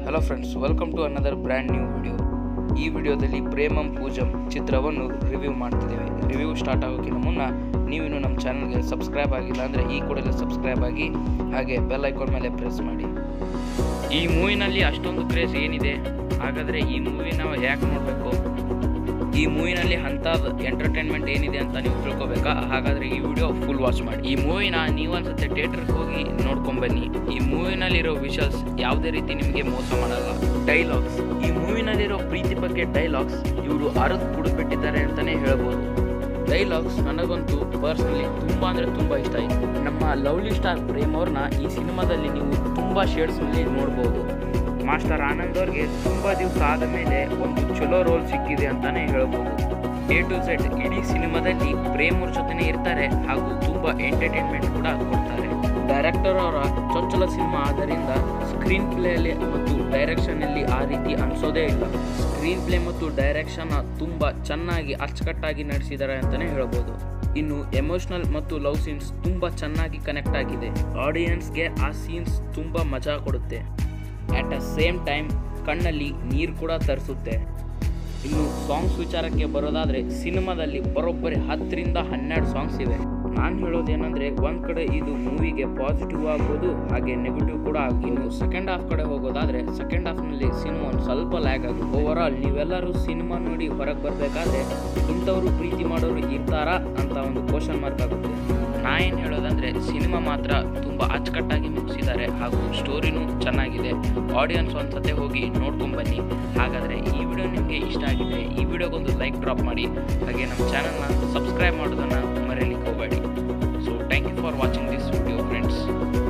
hello friends welcome to another brand new video ಈ ವಿಡಿಯೋದಲ್ಲಿ ಪ್ರೇಮಂ ಪೂಜಂ ಚಿತ್ರವನ್ನು ರಿವ್ಯೂ ಮಾಡ್ತಿದ್ದೇವೆ ರಿವ್ಯೂ ಸ್ಟಾರ್ಟ್ ಆಗೋಕ್ಕಿಂತ ಮುನ್ನ ನೀವಿನ್ನು ನಮ್ಮ ಚಾನಲ್ಗೆ ಸಬ್ಸ್ಕ್ರೈಬ್ ಆಗಿಲ್ಲ ಅಂದರೆ ಈ ಕೂಡಲೇ ಸಬ್ಸ್ಕ್ರೈಬ್ ಆಗಿ ಹಾಗೆ ಬೆಲ್ ಐಕಾನ್ ಮೇಲೆ ಪ್ರೆಸ್ ಮಾಡಿ ಈ ಮೂವಿನಲ್ಲಿ ಅಷ್ಟೊಂದು ಕ್ರೇಜ್ ಏನಿದೆ ಹಾಗಾದರೆ ಈ ಮೂವಿ ನಾವು ಯಾಕೆ ನೋಡಬೇಕು ಈ ಮೂವಿನಲ್ಲಿ ಅಂಥದ್ದು ಎಂಟರ್ಟೈನ್ಮೆಂಟ್ ಏನಿದೆ ಅಂತ ನೀವು ತಿಳ್ಕೊಬೇಕಾ ಹಾಗಾದರೆ ಈ ವಿಡಿಯೋ ಫುಲ್ ವಾಚ್ ಮಾಡಿ ಈ ಮೂವಿನ ನೀವು ಅನ್ಸುತ್ತೆ ಥಿಯೇಟ್ರಿಗೆ ಹೋಗಿ ನೋಡ್ಕೊಂಬನ್ನಿ ಈ ಮೂವಿನಲ್ಲಿರೋ ವಿಷಲ್ಸ್ ಯಾವುದೇ ರೀತಿ ನಿಮಗೆ ಮೋಸ ಮಾಡಲ್ಲ ಡೈಲಾಗ್ಸ್ ಈ ಮೂವಿನಲ್ಲಿರೋ ಪ್ರೀತಿ ಬಗ್ಗೆ ಡೈಲಾಗ್ಸ್ ಇವರು ಅರದು ಕುಡಿದ್ಬಿಟ್ಟಿದ್ದಾರೆ ಅಂತಲೇ ಹೇಳ್ಬೋದು ಡೈಲಾಗ್ಸ್ ನನಗಂತೂ ಪರ್ಸ್ನಲಿ ತುಂಬ ಅಂದರೆ ತುಂಬ ಇಷ್ಟ ಆಯಿತು ನಮ್ಮ ಲವ್ಲಿ ಸ್ಟಾರ್ ಪ್ರೇಮ್ ಅವ್ರನ್ನ ಈ ಸಿನಿಮಾದಲ್ಲಿ ನೀವು ತುಂಬ ಶೇಡ್ಸ್ನಲ್ಲಿ ನೋಡ್ಬೋದು ಮಾಸ್ಟರ್ ಆನಂದ್ ಅವ್ರಿಗೆ ತುಂಬ ದಿವಸ ಆದ ಮೇಲೆ ಒಂದು ಚಲೋ ರೋಲ್ ಸಿಕ್ಕಿದೆ ಅಂತಾನೆ ಹೇಳ್ಬೋದು ಎ ಟು ಝೆಡ್ ಇಡೀ ಸಿನಿಮಾದಲ್ಲಿ ಪ್ರೇಮ್ ಅವ್ರ ಜೊತೆನೇ ಇರ್ತಾರೆ ಹಾಗೂ ತುಂಬ ಎಂಟರ್ಟೈನ್ಮೆಂಟ್ ಕೂಡ ಕೊಡ್ತಾರೆ ಡೈರೆಕ್ಟರ್ ಅವರ ಚೊಚ್ಚಲ ಸಿನಿಮಾ ಆದ್ದರಿಂದ ಸ್ಕ್ರೀನ್ ಪ್ಲೇಯಲ್ಲಿ ಮತ್ತು ಡೈರೆಕ್ಷನಲ್ಲಿ ಆ ರೀತಿ ಅನಿಸೋದೇ ಇಲ್ಲ ಸ್ಕ್ರೀನ್ ಪ್ಲೇ ಮತ್ತು ಡೈರೆಕ್ಷನ್ ತುಂಬ ಚೆನ್ನಾಗಿ ಅಚ್ಚುಕಟ್ಟಾಗಿ ನಡೆಸಿದ್ದಾರೆ ಅಂತಲೇ ಹೇಳ್ಬೋದು ಇನ್ನು ಎಮೋಷನಲ್ ಮತ್ತು ಲವ್ ಸೀನ್ಸ್ ತುಂಬ ಚೆನ್ನಾಗಿ ಕನೆಕ್ಟ್ ಆಗಿದೆ ಆಡಿಯನ್ಸ್ಗೆ ಆ ಸೀನ್ಸ್ ತುಂಬ ಮಜಾ ಕೊಡುತ್ತೆ ಅಟ್ ಅ ಸೇಮ್ ಟೈಮ್ ಕಣ್ಣಲ್ಲಿ ನೀರು ಕೂಡ ತರಿಸುತ್ತೆ ಇನ್ನು ಸಾಂಗ್ಸ್ ವಿಚಾರಕ್ಕೆ ಬರೋದಾದರೆ ಸಿನಿಮಾದಲ್ಲಿ ಬರೋಬ್ಬರಿ ಹತ್ತರಿಂದ ಹನ್ನೆರಡು ಸಾಂಗ್ಸ್ ಇವೆ ನಾನು ಹೇಳೋದೇನೆಂದರೆ ಒಂದು ಕಡೆ ಇದು ಮೂವಿಗೆ ಪಾಸಿಟಿವ್ ಆಗ್ಬೋದು ಹಾಗೆ ನೆಗೆಟಿವ್ ಕೂಡ ಆಗಿ ಇನ್ನು ಸೆಕೆಂಡ್ ಹಾಫ್ ಕಡೆ ಹೋಗೋದಾದರೆ ಸೆಕೆಂಡ್ ಹಾಫ್ನಲ್ಲಿ ಸಿನಿಮಾ ಒಂದು ಸ್ವಲ್ಪ ಲ್ಯಾಗ್ ಆಗುತ್ತೆ ಓವರ್ ಆಲ್ ನೀವೆಲ್ಲರೂ ಸಿನಿಮಾ ನೋಡಿ ಹೊರಗೆ ಬರಬೇಕಾದ್ರೆ ಇಂಥವರು ಪ್ರೀತಿ ಮಾಡೋರು ಇರ್ತಾರಾ ಅಂತ ಒಂದು ಕ್ವಶನ್ ಮಾರ್ಕ್ ಆಗುತ್ತೆ ನಾ ಏನು ಹೇಳೋದಂದರೆ ಸಿನಿಮಾ ಮಾತ್ರ ತುಂಬ ಅಚ್ಚುಕಟ್ಟಾಗಿ ಮುಗಿಸಿದ್ದಾರೆ ಹಾಗೂ ಸ್ಟೋರಿನೂ ಚೆನ್ನಾಗಿದೆ ಆಡಿಯನ್ಸ್ ಒಂದ್ಸತಿ ಹೋಗಿ ನೋಡ್ಕೊಂಬನ್ನಿ ಹಾಗಾದರೆ ಈ ವಿಡಿಯೋ ನಿಮಗೆ ಇಷ್ಟ ಆಗಿದೆ ಈ ವಿಡಿಯೋಗೊಂದು ಲೈಕ್ ಡ್ರಾಪ್ ಮಾಡಿ ಹಾಗೆ ನಮ್ಮ ಚಾನಲ್ನ ಸಬ್ಸ್ಕ್ರೈಬ್ ಮಾಡೋದನ್ನು ಮರೆಯಲಿಕ್ಕೆ ಹೋಗಬೇಡಿ so thank you for watching this video friends